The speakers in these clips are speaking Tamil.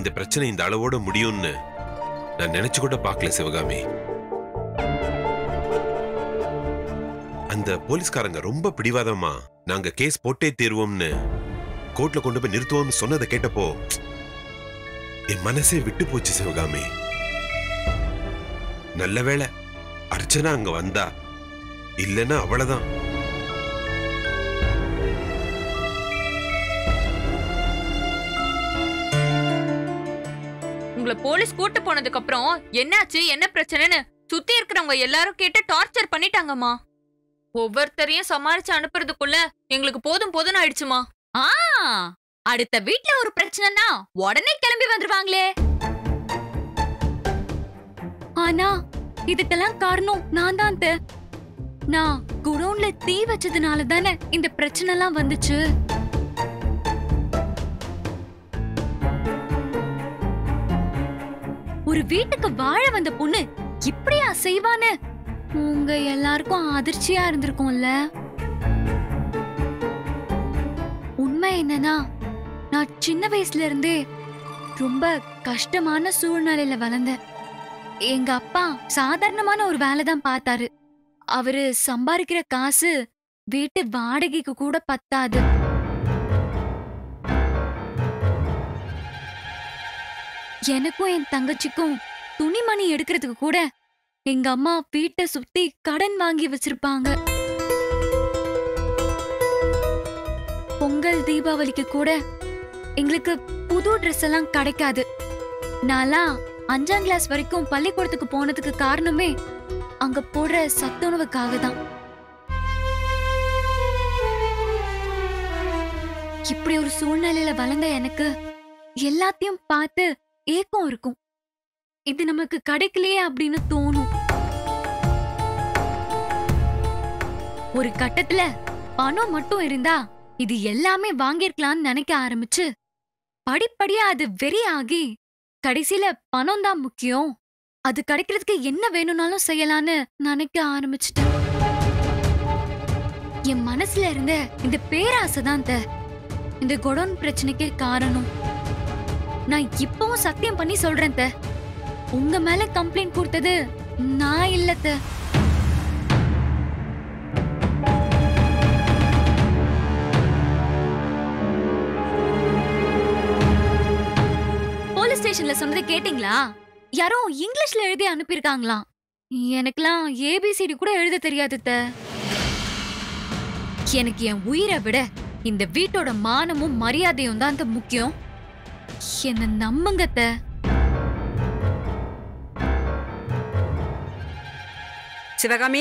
இந்த பிரச்சனை இந்த அளவோட முடியும்னு நான் நினைச்சு கூட பார்க்கல சிவகாமி அந்த போலீஸ்காரங்க ரொம்ப பிடிவாதமா நாங்க கேஸ் போட்டே தீர்வோம்னு கோர்ட்ல கொண்டு போய் நிறுத்துவோம்னு சொன்னதை கேட்டப்போ என் மனசே விட்டு போச்சு சிவகாமி நல்ல வேளை அர்ச்சனா அங்க வந்தா இல்லைன்னா அவ்வளவுதான் உங்களை போலீஸ் கூட்டு போனதுக்கு அப்புறம் என்னாச்சு என்ன பிரச்சனைன்னு சுத்தி இருக்கிறவங்க எல்லாரும் கேட்டு டார்ச்சர் பண்ணிட்டாங்கம்மா ஒவ்வொருத்தரையும் சமாளிச்சு அனுப்புறதுக்குள்ள எங்களுக்கு போதும் போதும்னு ஆயிடுச்சுமா ஆ அடுத்த வீட்ல ஒரு பிரச்சனைனா உடனே கிளம்பி வந்துருவாங்களே ஆனா இதுக்கெல்லாம் காரணம் நான் தான் அத்தை. நான் குடோன்ல தீ வச்சதுனால தானே இந்த பிரச்சனை எல்லாம் வந்துச்சு ஒரு வீட்டுக்கு வாழ வந்த பொண்ணு இப்படியா செய்வான்னு உங்க எல்லாருக்கும் அதிர்ச்சியா இருந்திருக்கும்ல உண்மை என்னன்னா நான் சின்ன வயசுல இருந்தே ரொம்ப கஷ்டமான சூழ்நிலையில வளர்ந்தேன் எங்க அப்பா சாதாரணமான ஒரு வேலை தான் பார்த்தாரு அவரு சம்பாதிக்கிற காசு வீட்டு வாடகைக்கு கூட பத்தாது எனக்கும் என் தங்கச்சிக்கும் துணிமணி எடுக்கிறதுக்கு கூட எங்க அம்மா வீட்டை சுத்தி கடன் வாங்கி வச்சிருப்பாங்க பொங்கல் தீபாவளிக்கு கூட எங்களுக்கு புது ட்ரெஸ் எல்லாம் கிடைக்காது நான்லாம் அஞ்சாம் கிளாஸ் வரைக்கும் பள்ளிக்கூடத்துக்கு போனதுக்கு காரணமே அங்க போடுற சத்துணவுக்காக தான் இப்படி ஒரு சூழ்நிலையில வளர்ந்த எனக்கு எல்லாத்தையும் பார்த்து ஏக்கம் இருக்கும் இது நமக்கு கிடைக்கலையே அப்படின்னு தோணும் ஒரு கட்டத்துல பணம் மட்டும் இருந்தா இது எல்லாமே வாங்கிருக்கலாம்னு நினைக்க ஆரம்பிச்சு படிப்படியா அது வெறி ஆகி கடைசியில பணம் தான் முக்கியம் அது கிடைக்கிறதுக்கு என்ன வேணும்னாலும் செய்யலான்னு நினைக்க ஆரம்பிச்சிட்டேன் என் மனசுல இருந்த இந்த பேராசை தான் த இந்த கொடோன் பிரச்சனைக்கே காரணம் நான் இப்பவும் சத்தியம் பண்ணி சொல்றேன் த உங்க மேல கம்ப்ளைண்ட் கொடுத்தது நான் இல்ல த போலீஸ் ஸ்டேஷன்ல சொன்னதை கேட்டிங்களா யாரோ இங்கிலீஷ்ல எழுதி அனுப்பியிருக்காங்களாம் எனக்கெல்லாம் ஏபிசிடி கூட எழுத தெரியாது த எனக்கு என் உயிரை விட இந்த வீட்டோட மானமும் மரியாதையும் தான் த முக்கியம் என்ன நம்புங்க த சிவகாமி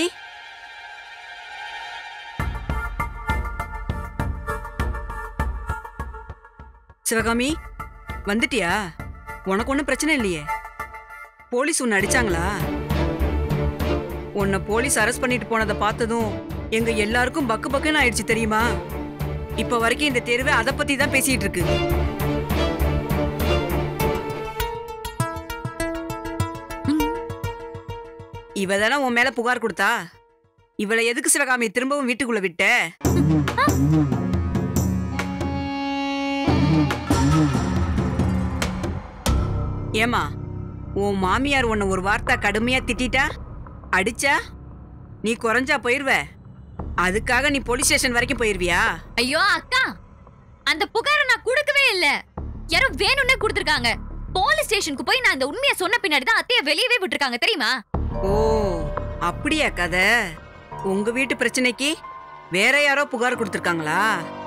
சிவகாமி வந்துட்டியா உனக்கு ஒன்றும் பிரச்சனை இல்லையே போலீஸ் உன்னை அடிச்சாங்களா உன்னை போலீஸ் அரெஸ்ட் பண்ணிட்டு போனதை பார்த்ததும் எங்க எல்லாருக்கும் பக்கு பக்குன்னு ஆயிடுச்சு தெரியுமா இப்ப வரைக்கும் இந்த தெருவே அதை பத்தி தான் பேசிட்டு இருக்கு இவ தானே உன் மேல புகார் கொடுத்தா இவளை எதுக்கு சிவகாமி திரும்பவும் வீட்டுக்குள்ள விட்ட ஏமா உன் மாமியார் உன்னை ஒரு வார்த்தை கடுமையா திட்டிட்டா அடிச்சா நீ குறைஞ்சா போயிருவ அதுக்காக நீ போலீஸ் ஸ்டேஷன் வரைக்கும் போயிருவியா ஐயோ அக்கா அந்த புகாரை நான் கொடுக்கவே இல்ல யாரோ வேணும்னே கொடுத்துருக்காங்க போலீஸ் ஸ்டேஷனுக்கு போய் நான் இந்த உண்மையை சொன்ன பின்னாடி தான் அத்தைய வெளியவே விட்டுருக்காங்க தெரியுமா ஓ அப்படியா கதை உங்க வீட்டு பிரச்சனைக்கு வேற யாரோ புகார் கொடுத்துருக்காங்களா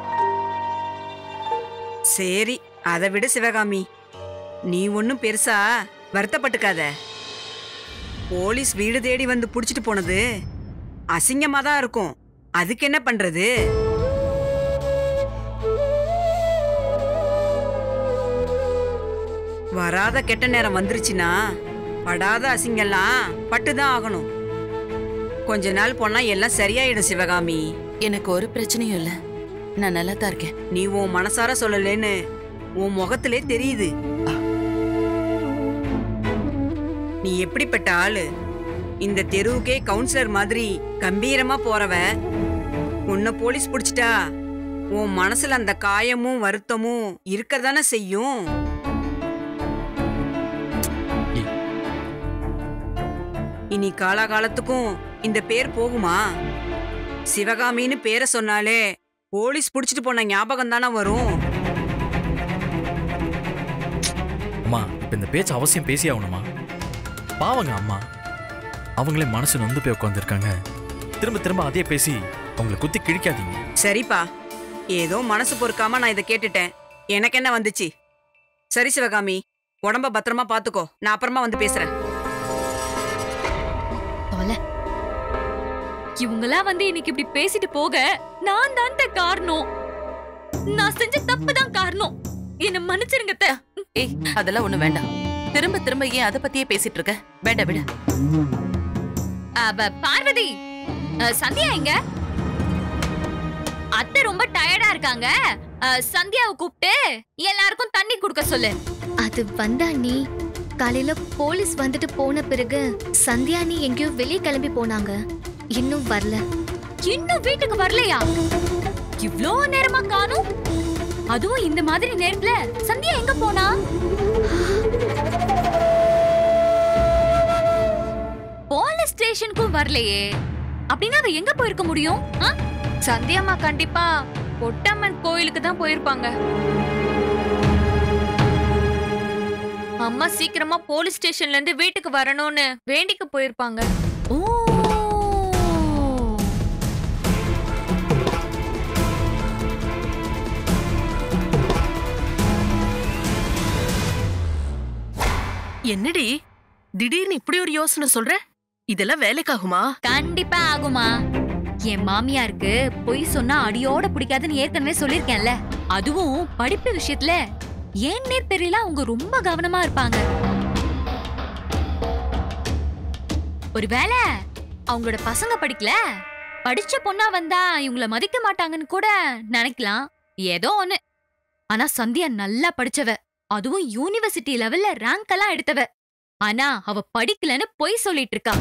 சரி அதை விட சிவகாமி நீ ஒன்றும் பெருசா வருத்தப்பட்டுக்காத போலீஸ் வீடு தேடி வந்து புடிச்சிட்டு போனது அசிங்கமா தான் இருக்கும் அதுக்கு என்ன பண்றது வராத கெட்ட நேரம் வந்துருச்சுன்னா படாத அசிங்கெல்லாம் பட்டுதான் ஆகணும் கொஞ்ச நாள் போனா எல்லாம் சரியாயிடும் சிவகாமி எனக்கு ஒரு பிரச்சனையும் இல்ல நான் நல்லா தான் இருக்கேன் நீ உன் மனசார சொல்லலேன்னு உன் முகத்திலே தெரியுது நீ எப்படிப்பட்ட ஆளு இந்த தெருவுக்கே கவுன்சிலர் மாதிரி கம்பீரமா போறவ உன்னை போலீஸ் பிடிச்சிட்டா உன் மனசுல அந்த காயமும் வருத்தமும் இருக்கதானே செய்யும் இனி காலாகாலத்துக்கும் இந்த பேர் போகுமா சிவகாமின்னு பேரை சொன்னாலே போலீஸ் புடிச்சிட்டு போன ஞாபகம் தானே வரும் அம்மா இப்ப இந்த பேச்சு அவசியம் பேசி ஆகணுமா பாவங்க அம்மா அவங்களே மனசு நொந்து போய் உட்காந்துருக்காங்க திரும்ப திரும்ப அதே பேசி அவங்கள குத்தி கிழிக்காதீங்க சரிப்பா ஏதோ மனசு பொறுக்காம நான் இதை கேட்டுட்டேன் எனக்கு என்ன வந்துச்சு சரி சிவகாமி உடம்ப பத்திரமா பாத்துக்கோ நான் அப்புறமா வந்து பேசுறேன் தொலை இவங்கெல்லாம் வந்து இன்னைக்கு இப்படி பேசிட்டு போக நான் தான் அத்தை காரணம் நான் செஞ்ச தப்பு தான் காரணம் என்ன மன்னிச்சிருங்க அத்தை. ஏய் அதெல்லாம் ஒண்ணு வேண்டாம் திரும்ப திரும்ப ஏன் அதை பத்தியே பேசிட்டு இருக்க வேண்டாம் விடு அவ பார்வதி அஹ், சந்தியா எங்க அத்தை ரொம்ப டயர்டா இருக்காங்க அஹ், சந்தியாவை கூப்பிட்டு எல்லாருக்கும் தண்ணி குடுக்க சொல்லு அது வந்தா நீ காலையில போலீஸ் வந்துட்டு போன பிறகு சந்தியா நீ எங்கேயோ வெளியே கிளம்பி போனாங்க இன்னும் வரல இன்னும் வீட்டுக்கு வரலையா இவ்ளோ நேரமா காணும் அதுவும் இந்த மாதிரி நேரத்துல சந்தியா எங்க போனா போலீஸ் ஸ்டேஷனுக்கும் வரலையே அப்படின்னா அவ எங்க போயிருக்க முடியும் ஆ? சந்தியம்மா கண்டிப்பா பொட்டம்மன் கோயிலுக்கு தான் போயிருப்பாங்க அம்மா சீக்கிரமா போலீஸ் ஸ்டேஷன்ல இருந்து வீட்டுக்கு வரணும்னு வேண்டிக்கு போயிருப்பாங்க ஓ என்னடி திடீர்னு இப்படி ஒரு யோசனை சொல்ற இதெல்லாம் வேலைக்காகுமா கண்டிப்பா ஆகுமா என் மாமியாருக்கு பொய் சொன்னா அடியோட பிடிக்காதுன்னு ஏற்கனவே சொல்லிருக்கேன்ல அதுவும் படிப்பு விஷயத்துல ஏன் நேர் தெரியல அவங்க ரொம்ப கவனமா இருப்பாங்க ஒருவேளை அவங்களோட பசங்க படிக்கல படிச்ச பொண்ணா வந்தா இவங்கள மதிக்க மாட்டாங்கன்னு கூட நினைக்கலாம் ஏதோ ஒண்ணு ஆனா சந்தியா நல்லா படிச்சவ அதுவும் யூனிவர்சிட்டி லெவல்ல ரேங்க் எல்லாம் எடுத்தவ ஆனா அவ படிக்கலன்னு பொய் சொல்லிட்டு இருக்கா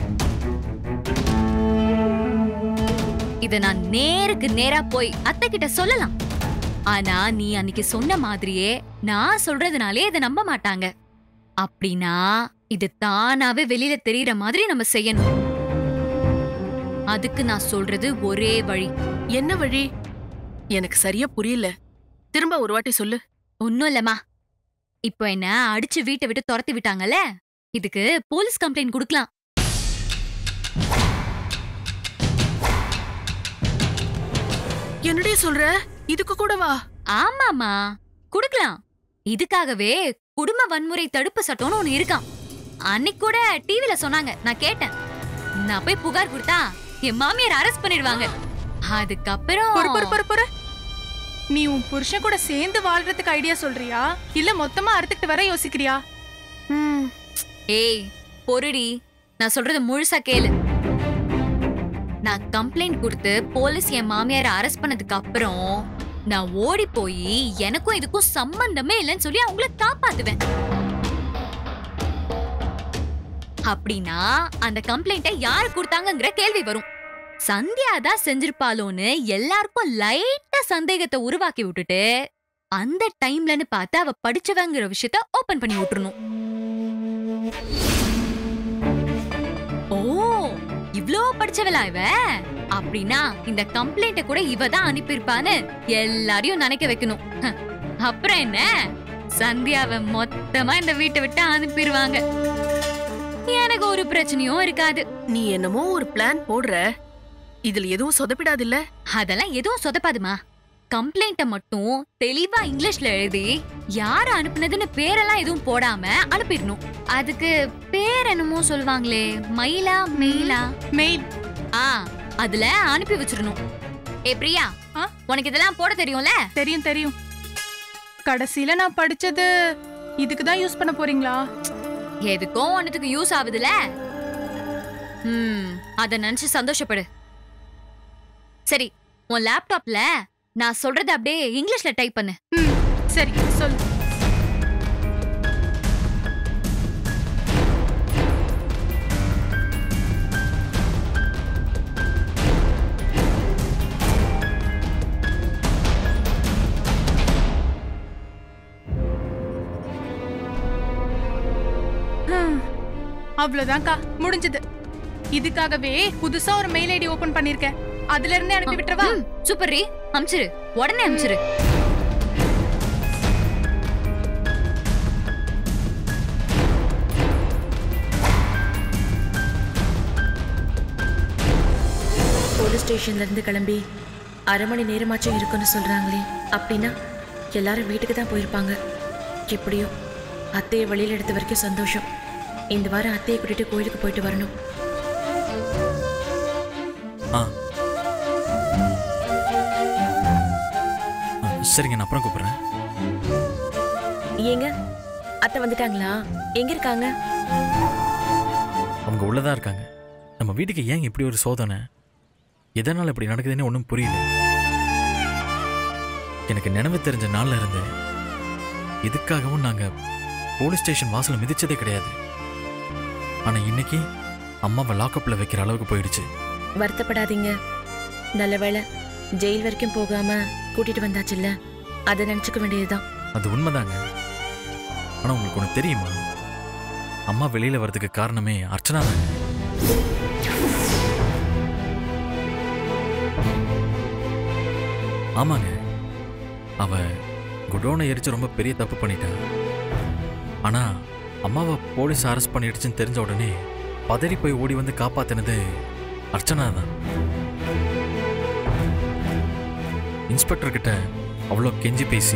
இத நான் நேருக்கு நேரா போய் அத்தை கிட்ட சொல்லலாம் ஆனா நீ அன்னைக்கு சொன்ன மாதிரியே நான் சொல்றதுனாலே இதை நம்ப மாட்டாங்க அப்படின்னா இது தானாவே வெளியில தெரியற மாதிரி நம்ம செய்யணும் அதுக்கு நான் சொல்றது ஒரே வழி என்ன வழி எனக்கு சரியா புரியல திரும்ப ஒரு வாட்டி சொல்லு ஒன்னும் இல்லம்மா இப்போ என்ன அடிச்சு வீட்டை விட்டு துரத்தி விட்டாங்கல்ல இதுக்கு போலீஸ் கம்ப்ளைண்ட் கொடுக்கலாம் என்னடி சொல்ற இதுக்கு கூட வா ஆமாமா குடுக்கலாம் இதுக்காகவே குடும்ப வன்முறை தடுப்பு சட்டம்னு ஒண்ணு இருக்கான் அன்னைக்கு கூட டிவில சொன்னாங்க நான் கேட்டேன் நான் போய் புகார் கொடுத்தா என் மாமியார் அரெஸ்ட் பண்ணிடுவாங்க அதுக்கப்புறம் பொறு பொறு பொறு பொறு நீ உன் புருஷன் கூட சேர்ந்து வாழ்றதுக்கு ஐடியா சொல்றியா இல்ல மொத்தமா அறுத்துக்கிட்டு வர யோசிக்கிறியா ம் ஏய் பொருடி நான் சொல்றது முழுசா கேளு நான் கம்ப்ளைண்ட் கொடுத்து போலீஸ் என் மாமியாரை அரெஸ்ட் பண்ணதுக்கு அப்புறம் நான் ஓடி போய் எனக்கும் இதுக்கும் சம்பந்தமே இல்லைன்னு சொல்லி அவங்கள காப்பாத்துவேன் அப்படின்னா அந்த கம்ப்ளைண்ட்டை யார் கொடுத்தாங்கங்கிற கேள்வி வரும் சந்தியா தான் செஞ்சிருப்பாளோன்னு எல்லாருக்கும் லைட்டா சந்தேகத்தை உருவாக்கி விட்டுட்டு அந்த டைம்லன்னு பார்த்து அவ படிச்சவங்கிற விஷயத்த ஓபன் பண்ணி விட்டுறணும் ஓ இவ்ளோ படிச்சவளா இவ அப்படின்னா இந்த கம்ப்ளைண்ட கூட இவ தான் அனுப்பியிருப்பான்னு எல்லாரையும் நினைக்க வைக்கணும் ஹ, அப்புறம் என்ன சந்தியாவை மொத்தமா இந்த வீட்டை விட்டு அனுப்பிடுவாங்க எனக்கு ஒரு பிரச்சனையும் இருக்காது நீ என்னமோ ஒரு பிளான் போடுற இதுல எதுவும் சொதப்பிடாது இல்ல அதெல்லாம் எதுவும் சொதப்பாதுமா கம்ப்ளைண்ட்ட மட்டும் தெளிவா இங்கிலீஷ்ல எழுதி யார் அனுப்புனதுன்னு பேரெல்லாம் எதுவும் போடாம அனுப்பிடணும் அதுக்கு பேர் என்னமோ சொல்லுவாங்களே மயிலா மெயிலா மெயில் ஆ அதுல அனுப்பி வச்சிடணும் ஏ பிரியா ஆ? உனக்கு இதெல்லாம் போட தெரியும்ல தெரியும் தெரியும் கடைசியில நான் படிச்சது இதுக்கு தான் யூஸ் பண்ண போறீங்களா எதுக்கும் ஒன்னதுக்கு யூஸ் ஆகுதுல ம் அத நினைச்சு சந்தோஷப்படு சரி உன் லேப்டாப்ல நான் சொல்றத அப்படியே இங்கிலீஷ்ல டைப் பண்ணு ம் சரி சொல் ஹம். அவ்வளவுதான்க்கா முடிஞ்சது இதுக்காகவே புதுசா ஒரு மெயில் ஐடி ஓபன் பண்ணிருக்கேன் அதுல இருந்தே அனுப்பி விட்டுறவா ம், சூப்பர் ரீ அமிச்சிரு உடனே அமிச்சிரு போலீஸ் ஸ்டேஷன்ல இருந்து கிளம்பி அரை மணி நேரமாச்சும் இருக்குன்னு சொல்றாங்களே அப்படின்னா எல்லாரும் வீட்டுக்கு தான் போயிருப்பாங்க எப்படியோ அத்தையை வெளியில எடுத்த வரைக்கும் சந்தோஷம் இந்த வாரம் அத்தையை கூட்டிட்டு கோயிலுக்கு போயிட்டு வரணும் ஆ ஆ, சரிங்க நான் அப்புறம் கூப்பிட்றேன் ஏங்க அத்தை வந்துட்டாங்களா எங்க இருக்காங்க அவங்க உள்ளதா இருக்காங்க நம்ம வீட்டுக்கு ஏன் இப்படி ஒரு சோதனை எதனால் இப்படி நடக்குதுன்னு ஒன்றும் புரியல எனக்கு நினைவு தெரிஞ்ச நாள்ல இருந்து இதுக்காகவும் நாங்க போலீஸ் ஸ்டேஷன் வாசல்ல மிதிச்சதே கிடையாது ஆனா இன்னைக்கு அம்மாவை லாக்அப்ல வைக்கிற அளவுக்கு போயிடுச்சு வருத்தப்படாதீங்க நல்ல வேளை ஜெயில் வரைக்கும் போகாம கூட்டிட்டு வந்தாச்சுல்ல அதை நினைச்சுக்க வேண்டியதுதான் அது உண்மைதாங்க ஆனா உங்களுக்கு ஒன்று தெரியுமா அம்மா வெளியில வர்றதுக்கு காரணமே அர்ச்சனா தாங்க ஆமாங்க அவ குடோனை எரிச்சு ரொம்ப பெரிய தப்பு பண்ணிட்டா ஆனா அம்மாவை போலீஸ் அரெஸ்ட் பண்ணிடுச்சுன்னு தெரிஞ்ச உடனே பதறி போய் ஓடி வந்து காப்பாத்தினது அர்ச்சனா தான் இன்ஸ்பெக்டர் கிட்ட அவ்வளோ கெஞ்சி பேசி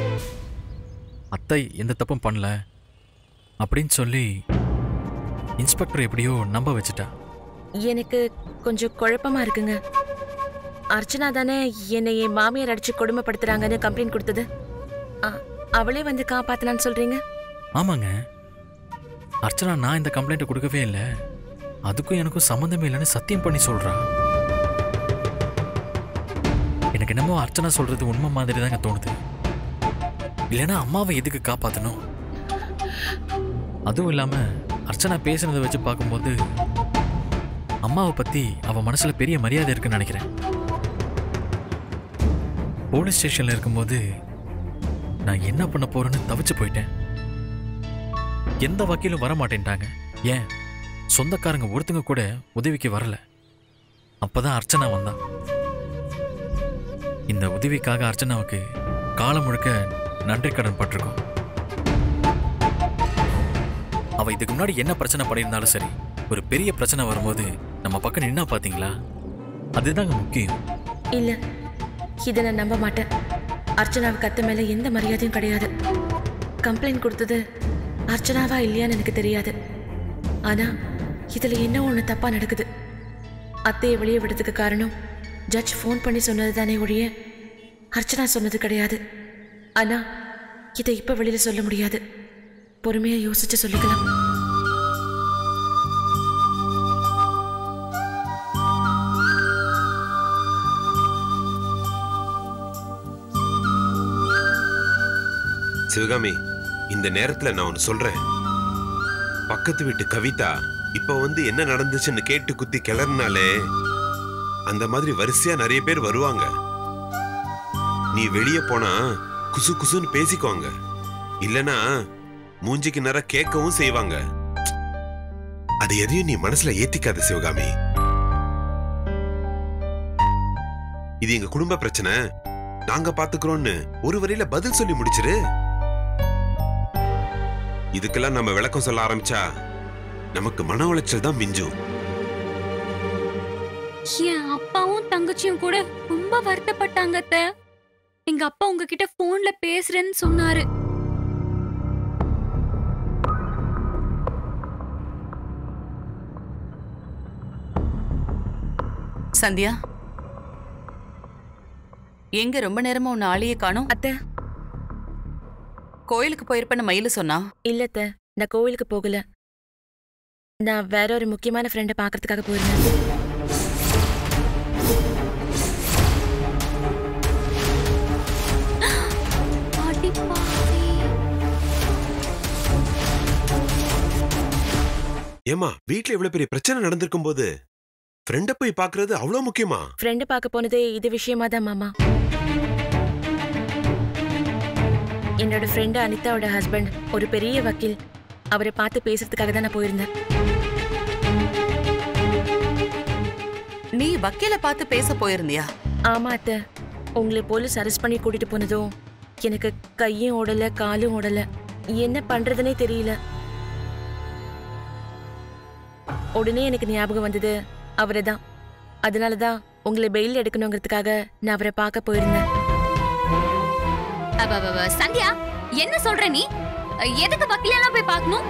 அத்தை எந்த தப்பும் பண்ணல அப்படின்னு சொல்லி இன்ஸ்பெக்டர் எப்படியோ நம்ப வச்சுட்டா எனக்கு கொஞ்சம் குழப்பமா இருக்குங்க அர்ச்சனா தானே என்னை என் மாமியார் அடிச்சு கொடுமைப்படுத்துறாங்கன்னு கம்ப்ளைண்ட் கொடுத்தது அ- அவளே வந்து காப்பாத்தினான்னு சொல்றீங்க ஆமாங்க அர்ச்சனா நான் இந்த கம்ப்ளைண்ட்டை கொடுக்கவே இல்லை அதுக்கும் எனக்கும் சம்மந்தமே இல்லைன்னு சத்தியம் பண்ணி சொல்றா எனக்கு என்னமோ அர்ச்சனா சொல்றது உண்மை மாதிரி தாங்க தோணுது இல்லைன்னா அம்மாவை எதுக்கு காப்பாத்தணும் அதுவும் இல்லாம அர்ச்சனா பேசுனதை வச்சு பார்க்கும்போது அம்மாவை பத்தி அவ மனசுல பெரிய மரியாதை இருக்குன்னு நினைக்கிறேன் போலீஸ் ஸ்டேஷன்ல இருக்கும்போது நான் என்ன பண்ண போறேன்னு தவிச்சு போயிட்டேன் எந்த வக்கீலும் வர மாட்டேன்ட்டாங்க ஏன் சொந்தக்காரங்க ஒருத்தங்க கூட உதவிக்கு வரல அப்பதான் அர்ச்சனா வந்தான் இந்த உதவிக்காக அர்ச்சனாவுக்கு காலம் முழுக்க நன்றி கடன் பட்டிருக்கோம் அவ இதுக்கு முன்னாடி என்ன பிரச்சனை பண்ணியிருந்தாலும் சரி ஒரு பெரிய பிரச்சனை வரும்போது நம்ம பக்கம் நின்னா பாத்தீங்களா அதுதாங்க முக்கியம் இல்ல இதை நான் நம்ப மாட்டேன் அர்ச்சனாவுக்கு அத்தை மேல எந்த மரியாதையும் கிடையாது கம்ப்ளைண்ட் கொடுத்தது அர்ச்சனாவா இல்லையான்னு எனக்கு தெரியாது ஆனா இதுல என்ன ஒண்ணு தப்பா நடக்குது அத்தையை வெளியே விடுறதுக்கு காரணம் ஜட்ஜ் ஃபோன் பண்ணி சொன்னது தானே ஒழிய அர்ச்சனா சொன்னது கிடையாது ஆனா இதை இப்ப வெளியில சொல்ல முடியாது பொறுமையா யோசிச்சு சொல்லிக்கலாம் சிவகாமி இந்த நேரத்துல நான் ஒன்னு சொல்றேன் பக்கத்து வீட்டு கவிதா இப்ப வந்து என்ன நடந்துச்சுன்னு கேட்டு குத்தி கிளறினாலே அந்த மாதிரி வரிசையா நிறைய பேர் வருவாங்க நீ வெளியே போனா குசு குசுன்னு பேசிக்குவாங்க இல்லனா மூஞ்சிக்கு நேர கேட்கவும் செய்வாங்க அது எதையும் நீ மனசுல ஏத்திக்காத சிவகாமி இது எங்க குடும்ப பிரச்சனை நாங்க பாத்துக்கிறோம்னு ஒரு வரியில பதில் சொல்லி முடிச்சிரு இதுக்கெல்லாம் நம்ம விளக்கம் சொல்ல ஆரம்பிச்சா நமக்கு மன உளைச்சல் தான் மிஞ்சும் என் அப்பாவும் தங்கச்சியும் கூட ரொம்ப வருத்தப்பட்டாங்க அத்தை எங்க அப்பா உங்ககிட்ட போன்ல பேசுறேன்னு சொன்னாரு சந்தியா எங்க ரொம்ப நேரமா உன்னை ஆளையே காணோம் அத்தை கோயிலுக்கு போயிருப்பேன்னு மயிலு சொன்னா இல்லத்த நான் கோவிலுக்கு போகல நான் வேற ஒரு முக்கியமான ஃப்ரெண்டை பார்க்கறதுக்காக போயிருந்தேன் அடி பாவி. ஏமா வீட்ல இவ்வளவு பெரிய பிரச்சனை நடந்திருக்கும் போது ஃப்ரெண்ட போய் பாக்குறது அவ்வளவு முக்கியமா ஃப்ரெண்டு பார்க்க போனதே இது விஷயமா தான் மாமா என்னோட ஃப்ரெண்டு அனிதாவோட ஹஸ்பண்ட் ஒரு பெரிய வக்கீல் அவரை பார்த்து பேசுறதுக்காக தான் நான் போயிருந்தேன் நீ வக்கீல பார்த்து பேச போயிருந்தியா ஆமா அத்தை உங்களை போலீஸ் அரெஸ்ட் பண்ணி கூட்டிட்டு போனதும் எனக்கு கையும் ஓடல காலும் ஓடல என்ன பண்றதுனே தெரியல உடனே எனக்கு ஞாபகம் வந்தது அவரை தான் அதனால தான் உங்களை பெயில் எடுக்கணுங்கிறதுக்காக நான் அவரை பார்க்க போயிருந்தேன் அவ, அவ, அவ, சந்தியா என்ன சொல்ற நீ எதுக்கு வக்கீலெல்லாம் போய் பார்க்கணும்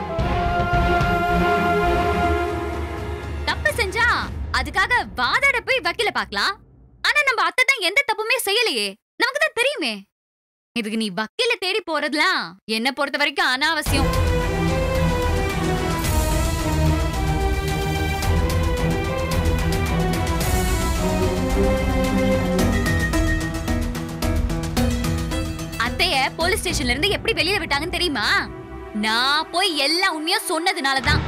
தப்பு செஞ்சா அதுக்காக வாதாட போய் வக்கீல பார்க்கலாம் ஆனா நம்ம அத்தை தான் எந்த தப்புமே செய்யலையே நமக்கு தான் தெரியுமே இதுக்கு நீ வக்கீல தேடி போறதுலாம் என்ன பொறுத்த வரைக்கும் அனாவசியம் அத்தைய போலீஸ் ஸ்டேஷன்ல இருந்து எப்படி வெளியில விட்டாங்கன்னு தெரியுமா நான் போய் எல்லா உண்மையும் சொன்னதுனால தான்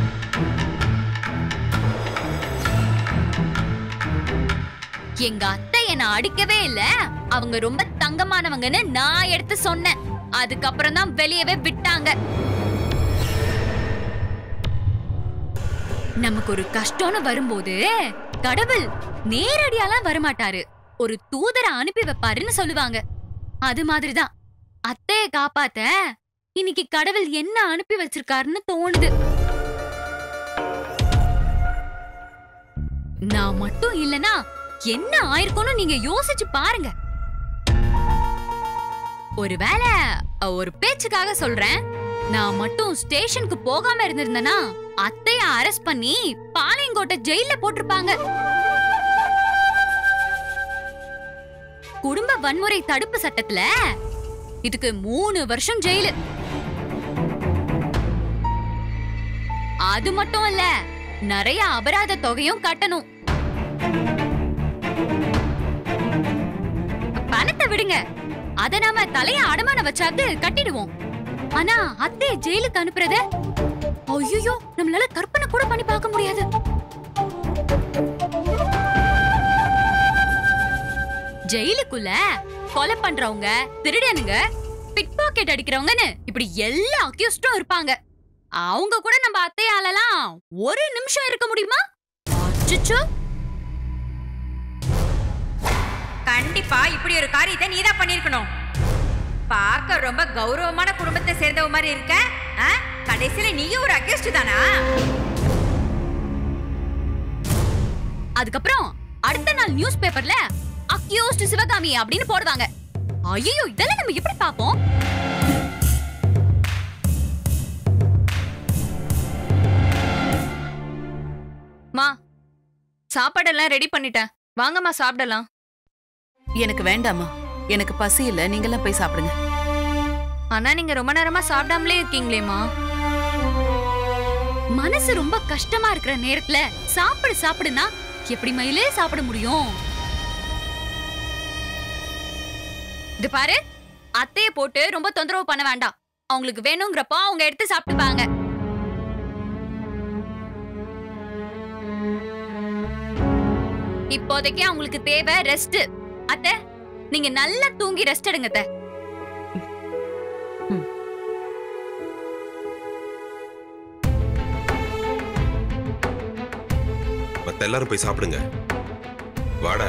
எங்க அத்தை என்ன அடிக்கவே இல்ல அவங்க ரொம்ப தங்கமானவங்கன்னு நான் எடுத்து சொன்னேன் அதுக்கப்புறம் தான் வெளியவே விட்டாங்க நமக்கு ஒரு கஷ்டம்னு வரும்போது கடவுள் நேரடியாலாம் வரமாட்டாரு ஒரு தூதரை அனுப்பி வைப்பாருன்னு சொல்லுவாங்க அது மாதிரிதான் அத்தைய காப்பாத்த இன்னைக்கு கடவுள் என்ன அனுப்பி வச்சிருக்காருன்னு தோணுது நான் மட்டும் இல்லனா என்ன ஆயிருக்கும்னு நீங்க யோசிச்சு பாருங்க ஒருவேளை ஒரு பேச்சுக்காக சொல்றேன் நான் மட்டும் ஸ்டேஷனுக்கு போகாம இருந்திருந்தேனா அத்தைய அரெஸ்ட் பண்ணி பாளையங்கோட்டை ஜெயில போட்டிருப்பாங்க குடும்ப வன்முறை தடுப்பு சட்டத்துல இதுக்கு மூணு வருஷம் ஜெயிலு அது மட்டும் இல்ல நிறைய அபராத தொகையும் கட்டணும் பணத்தை விடுங்க அத நாம தலைய அடமான வச்சாக்கு கட்டிடுவோம் ஆனா அத்தைய ஜெயிலுக்கு அனுப்புறத ஐயோ நம்மளால கற்பனை கூட பண்ணி பார்க்க முடியாது ஜெயிலுக்குள்ள கொலை பண்றவங்க திருடனுங்க பிட் பாக்கெட் அடிக்கிறவங்கன்னு இப்படி எல்லா அக்யூஸ்டும் இருப்பாங்க அவங்க கூட நம்ம அத்தையாலலாம் ஒரு நிமிஷம் இருக்க முடியுமா அச்சச்சோ கண்டிப்பா இப்படி ஒரு காரியத்தை நீதான் பண்ணிருக்கணும் பார்க்க ரொம்ப கௌரவமான குடும்பத்தை சேர்ந்தவ மாதிரி இருக்க ஆ? கடைசியில நீயும் ஒரு அக்யூஸ்ட் தானா அதுக்கப்புறம் அடுத்த நாள் நியூஸ் பேப்பர்ல அக்யூஸ்ட் சிவகாமி அப்படின்னு போடுவாங்க ஐயோ இதெல்லாம் நம்ம எப்படி பாப்போம் மா சாப்பாடெல்லாம் ரெடி பண்ணிட்டேன் வாங்கம்மா சாப்பிடலாம் எனக்கு வேண்டாமா எனக்கு பசி இல்ல நீங்கெல்லாம் போய் சாப்பிடுங்க ஆனா நீங்க ரொம்ப நேரமா சாப்பிடாமலே இருக்கீங்களேம்மா மனசு ரொம்ப கஷ்டமா இருக்கிற நேரத்துல சாப்பிடு சாப்பிடுனா எப்படி மயிலே சாப்பிட முடியும் இது பாரு அத்தைய போட்டு ரொம்ப தொந்தரவு பண்ண வேண்டாம் அவங்களுக்கு வேணுங்கிறப்போ அவங்க எடுத்து சாப்பிட்டுப்பாங்க இப்போதைக்கு அவங்களுக்கு தேவை ரெஸ்ட் அத்தை நீங்க நல்லா தூங்கி ரெஸ்ட் எடுங்க அத்தை மத்த எல்லாரும் போய் சாப்பிடுங்க வாடா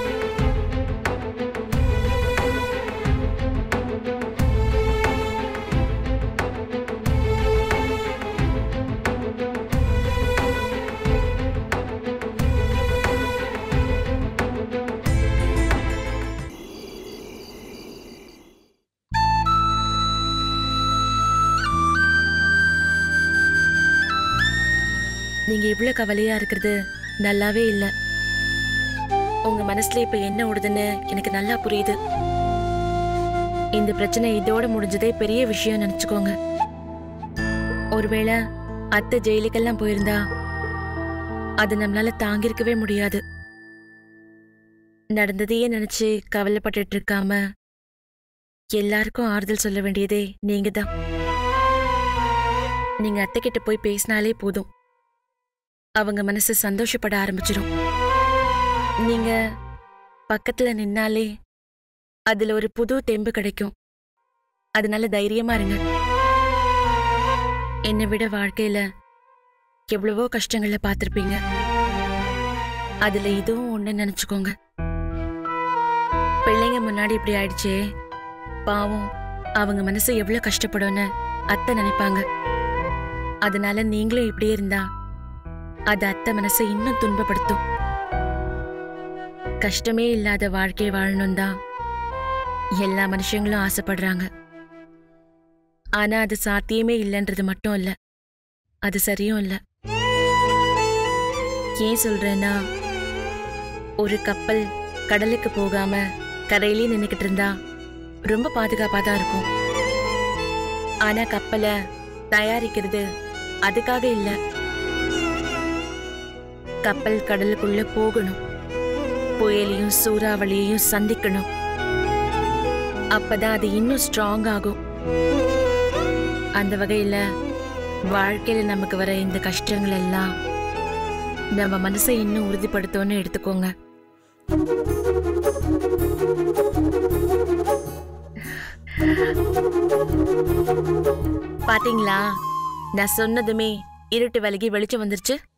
நீங்க இவ்ளோ கவலையா இருக்கிறது நல்லாவே இல்ல உங்க மனசுல இப்ப என்ன ஓடுதுன்னு எனக்கு நல்லா புரியுது இந்த பிரச்சனை இதோட முடிஞ்சதே பெரிய விஷயம் நினைச்சுக்கோங்க ஒருவேளை அத்தை ஜெயிலுக்கெல்லாம் போயிருந்தா அது நம்மளால தாங்கியிருக்கவே முடியாது நடந்ததையே நினைச்சு கவலைப்பட்டுட்டு இருக்காம எல்லாருக்கும் ஆறுதல் சொல்ல வேண்டியதே நீங்க தான் நீங்க அத்தை கிட்ட போய் பேசினாலே போதும் அவங்க மனசு சந்தோஷப்பட ஆரம்பிச்சிடும் நீங்க பக்கத்துல நின்னாலே அதுல ஒரு புது தெம்பு கிடைக்கும் அதனால தைரியமா இருங்க என்னை விட வாழ்க்கையில எவ்வளவோ கஷ்டங்களை பார்த்துருப்பீங்க அதுல இதுவும் ஒண்ணு நினைச்சுக்கோங்க பிள்ளைங்க முன்னாடி இப்படி ஆயிடுச்சே பாவம் அவங்க மனசு எவ்வளவு கஷ்டப்படும்னு அத்தை நினைப்பாங்க அதனால நீங்களும் இப்படியே இருந்தா அது அத்தை மனசை இன்னும் துன்பப்படுத்தும் கஷ்டமே இல்லாத வாழ்க்கை வாழணும் தான் எல்லா மனுஷங்களும் ஆசைப்படுறாங்க ஆனா அது சாத்தியமே இல்லைன்றது மட்டும் இல்ல அது சரியும் இல்ல ஏன் சொல்றேன்னா ஒரு கப்பல் கடலுக்கு போகாம கரையிலே நின்னுக்கிட்டு இருந்தா ரொம்ப பாதுகாப்பா தான் இருக்கும் ஆனா கப்பலை தயாரிக்கிறது அதுக்காக இல்ல கப்பல் கடலுக்குள்ள போகணும் புயலையும் சூறாவளியையும் சந்திக்கணும் அப்பதான் அது இன்னும் ஸ்ட்ராங் ஆகும் அந்த வகையில வாழ்க்கையில நமக்கு வர இந்த கஷ்டங்கள் எல்லாம் நம்ம மனசை இன்னும் உறுதிப்படுத்தும்னு எடுத்துக்கோங்க பாத்தீங்களா நான் சொன்னதுமே இருட்டு விலகி வெளிச்சம் வந்துருச்சு